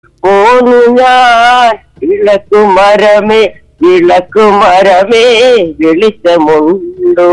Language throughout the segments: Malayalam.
പോന്നു ഞാൻ വിളക്കുമരമേ വിളക്കുമരമേ വെളിച്ചമുണ്ടോ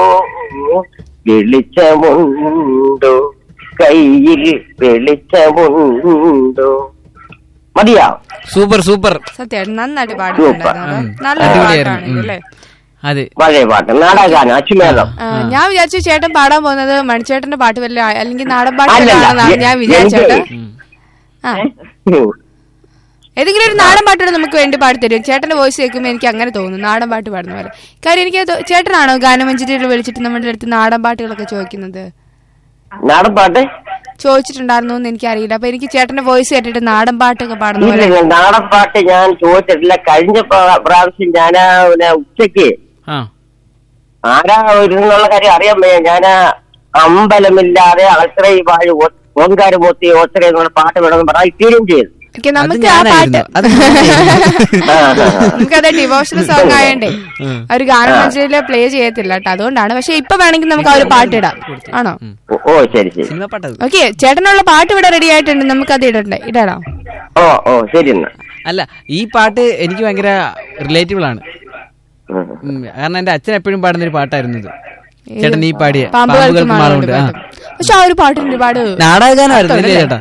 വെളിച്ചമുണ്ടോ കയ്യിൽ വെളിച്ചമുണ്ടോ മതിയാ സൂപ്പർ സൂപ്പർ സത്യമായിട്ട് നന്നായിട്ട് പാടുന്നുണ്ടായിരുന്നു ഉം. അത് നല്ലൊരു അടിപൊളിയായിരുന്നു. പാട്ടാണ് അല്ലേ അതെ പഴയ പാട്ട് നാടകാനം അച്ചുമേളം ആ, ഞാൻ വിചാരിച്ചു ചേട്ടൻ പാടാൻ പോകുന്നത് മണിച്ചേട്ടന്റെ പാട്ട് വല്ല അല്ലെങ്കിൽ നാടൻ പാട്ട് അല്ലല്ല, ആണെന്നാണ് ഞാൻ എ- വിചാരിച്ചേട്ടാ എനിക്ക് ആ ഏതെങ്കിലും ഒരു നാടൻ പാട്ടോട് നമുക്ക് വേണ്ടി പാടിത്തരും ചേട്ടന്റെ വോയിസ് കേൾക്കുമ്പോൾ എനിക്ക് അങ്ങനെ തോന്നുന്നു നാടൻ പാട്ട് പാടുന്ന പോലെ കാര്യം എനിക്ക് തോ- ചേട്ടനാണോ ഗാനമഞ്ജരിയിൽ വിളിച്ചിട്ട് നമ്മുടെ അടുത്ത് നാടൻ പാട്ടുകളൊക്കെ ചോദിക്കുന്നത് നാടൻ പാട്ട് ചോദിച്ചിട്ടുണ്ടായിരുന്നു എന്ന് എനിക്കറിയില്ല അപ്പൊ എനിക്ക് ചേട്ടന്റെ വോയിസ് കേട്ടിട്ട് നാടൻ പാട്ടൊക്കെ പാടുന്ന പോലെ ഇല്ല നാടൻ പാട്ട് ഞാൻ ചോദിച്ചിട്ടില്ല കഴിഞ്ഞ പ്ര- പ്രാവശ്യം ഞാൻ പിന്നെ ഉച്ചക്ക് ആ ആരാ ഇരുന്നുള്ള കാര്യം അറിയാൻ വയ്യ ഞാൻ അമ്പലമില്ലാതെ അളത്രൈ വാഴ ഓങ്കാര പോത്തി ഓച്ചറ എന്നുള്ള പാട്ട് വേണമെന്ന് പറഞ്ഞാൽ തീരും ചെയ്തു ഓക്കെ അത് നമുക്ക് ആ പാട്ട് ഞാനായിരുന്നു അത് ഞാനായിരുന്നു. ആ, ആ, ആ. നമുക്കത് ഡിവോഷണൽ സോങ് ആയണ്ടേ ഉം. ഒരു ഗാനമഞ്ജരിയില് പ്ലേ ചെയ്യത്തില്ല കേട്ടോ അതുകൊണ്ടാണ് പക്ഷെ ഇപ്പൊ വേണമെങ്കിൽ നമുക്ക് ആ ഒരു പാട്ട് ഇടാം ആണോ ഓ, ഓ ശരി ശരി സിനിമ പാട്ടത് ഓക്കെ ചേട്ടനുള്ള പാട്ട് ഇവിടെ റെഡി ആയിട്ടുണ്ട് നമുക്ക് അത് ഇടണ്ടേ ഇടാം ഓ ഓ ശരി എന്നാ അല്ല ഈ പാട്ട് എനിക്ക് ഭയങ്കര റിലേറ്റബിൾ ആണ് ഉം. ഉം, കാരണം എന്റെ അച്ഛൻ എപ്പോഴും പാടുന്ന ഒരു പാട്ടായിരുന്നു ഇത് ചേട്ടൻ ഈ പാടിയ പാമ്പുകൾക്ക് പാമ്പുകൾക്ക് മാളമുണ്ട് മാളമുണ്ട് ആ പാട്ട്. പക്ഷെ ആ ഒരു പാട്ടിന് ഒരുപാട് നാടകഗാനമായിരുന്നു അല്ലേ ചേട്ടാ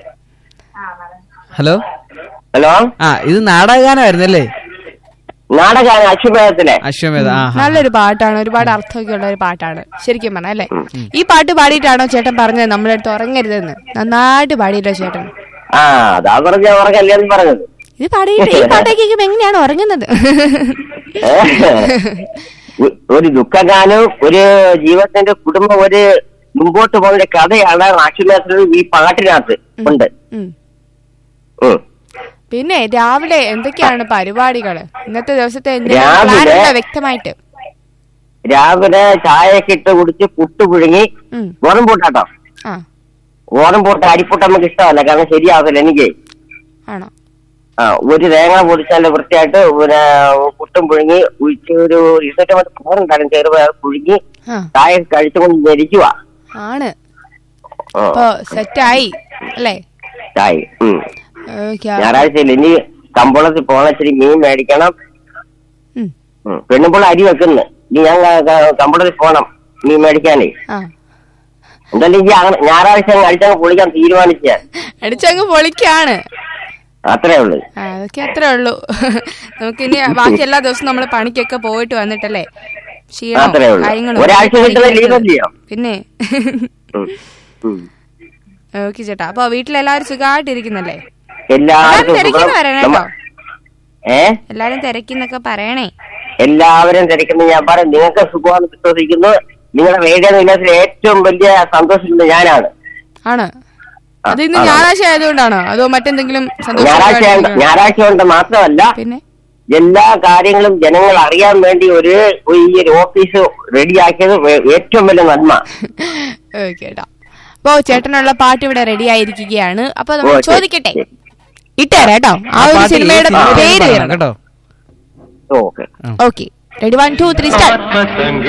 ഹലോ ഹലോ ആ ഇത് നാടകഗാനമായിരുന്നു അല്ലേ നാടകാനം അശ്വമേധത്തിലെ അശ്വമേധ ആ ആ. നല്ലൊരു പാട്ടാണ് ഒരുപാട് അർത്ഥമൊക്കെ ഉള്ള ഒരു പാട്ടാണ് ശരിക്കും പറഞ്ഞ അല്ലേ ഈ പാട്ട് പാടിയിട്ടാണോ ചേട്ടൻ പറഞ്ഞത് നമ്മളെ അടുത്ത് ഉറങ്ങരുതെന്ന് നന്നായിട്ട് പാടിയില്ലോ ചേട്ടൻ ആ അതാ പറഞ്ഞ ഉറക്കല്ലേ എന്ന് പറഞ്ഞത് ഇത് പാടിയിട്ട് ഈ പാട്ടൊക്കെ കേൾക്കുമ്പോ എങ്ങനെയാണ് ഉറങ്ങുന്നത് ഏ? ഒ- ഒരു ദുഃഖഗാനവും ഒരു ജീവിതത്തിന്റെ കുടുംബം ഒരു മുമ്പോട്ട് പോകുന്ന കഥയാണ് അശ്വമേധത്തിൽ ഈ പാട്ടിനകത്ത് ഉണ്ട് ഉം. ഉം. പിന്നെ രാവിലെ എന്തൊക്കെയാണ് പരിപാടികള് ഇന്നത്തെ ദിവസത്തെ എന്തെങ്കിലും രാവിലെ- plan ഉണ്ടോ വ്യക്തമായിട്ട് രാവിലെ ചായയൊക്കെ ഇട്ട് കുടിച്ച് പുട്ട് പുഴുങ്ങി ഉം. ഓണം പൂട്ടാട്ടോ ആ ഓണം പൂട്ട് അരിപ്പൂട്ട് നമുക്ക് ഇഷ്ടമല്ല കാരണം ശരിയാവില്ല എനിക്ക് ആണോ ആ ഒരു തേങ്ങ പൊടിച്ചാൽ വൃത്തിയായിട്ട് പിന്നെ പുട്ടും പുഴുങ്ങി ഉച്ച ഒരു ഇരുന്നൂറ്റി മണി ചോറുണ്ടായിരുന്നു ചെറുപയർ പുഴുങ്ങി ആ ചായ കഴിച്ചുകൊണ്ട് ഞെരിക്കുക ആണ് അപ്പൊ സെറ്റായി അല്ലേ ചായ ഉം ഓക്കെ ഞായറാഴ്ച ഇനി കമ്പോളത്തിൽ പോകണം ഇച്ചിരി മീൻ മേടിക്കണം ഉം. ഉം. പെണ്ണുമ്പോൾ അരി വെക്കുന്നു ഇനി ഞാൻ ക- ക- കമ്പോളത്തിൽ പോകണം മീൻ മേടിക്കാനേ ആ എന്തായാലും ഈ അങ്ങനെ ഞായറാഴ്ച അങ്ങ് അടിച്ചങ്ങ് പൊളിക്കാൻ തീരുമാനിച്ച അടിച്ചങ്ങ് പൊളിക്കാണ് അത്രേ ഉള്ളൂ ആ, അതൊക്കെ അത്രേ ഉള്ളൂ നമുക്കിനി ബാക്കി എല്ലാ ദിവസവും നമ്മൾ പണിക്കൊക്കെ പോയിട്ട് വന്നിട്ടല്ലേ ക്ഷീണവും അത്രേ ഉള്ളൂ. കാര്യങ്ങളും ഒരാഴ്ച ഒക്കെ കിട്ടുന്ന ആയിരിക്കും. ലീവ് അല്ലയോ? പിന്നെ ഉം. ഉം. ഓക്കെ ചേട്ടാ അപ്പൊ വീട്ടിലെല്ലാവരും സുഖമായിട്ടിരിക്കുന്നല്ലേ എല്ലാരും എല്ലാവർക്കും തിരക്കിന്ന് സുഖം. പറയണേ നമ്മ- കേട്ടോ ഏ എല്ലാരും തിരക്കിന്നൊക്കെ പറയണേ എല്ലാവരും തിരക്കുന്ന ഞാൻ പറയാം നിങ്ങൾക്ക് സുഖമാണെന്ന് വിശ്വസിക്കുന്നു നിങ്ങളുടെ റേഡിയോ നിലയത്തിൽ ഏറ്റവും വലിയ സന്തോഷിക്കുന്നത് ഞാനാണ് ആണ് ആ, അത് ഇന്ന് ആണ്. ഞായറാഴ്ച ആയതുകൊണ്ടാണോ അതോ മറ്റെന്തെങ്കിലും ഞായറാഴ്ച സന്തോഷം ഞായറാഴ്ച കൊണ്ട് മാത്രമല്ല പിന്നെ എല്ലാ കാര്യങ്ങളും ജനങ്ങൾ അറിയാൻ വേണ്ടി ഒരു ഒരു ഈ ഒരു ഓഫീസ് റെഡിയാക്കിയത് വേ- ഏറ്റവും വലിയ നന്മ ഓക്കെ കേട്ടോ അപ്പൊ ചേട്ടനുള്ള പാട്ട് ഇവിടെ റെഡി ആയിരിക്കുകയാണ് അപ്പൊ നമ്മൾ ഓ, ശരി, ചോദിക്കട്ടെ ശരി. ഇട്ടുതരാം കേട്ടോ ആ ഒരു പാട്ട് ഈ സിനിമയുടെ സിനിമയിൽ പേര് പറയണം തരണം കേട്ടോ okay okay ready one two three start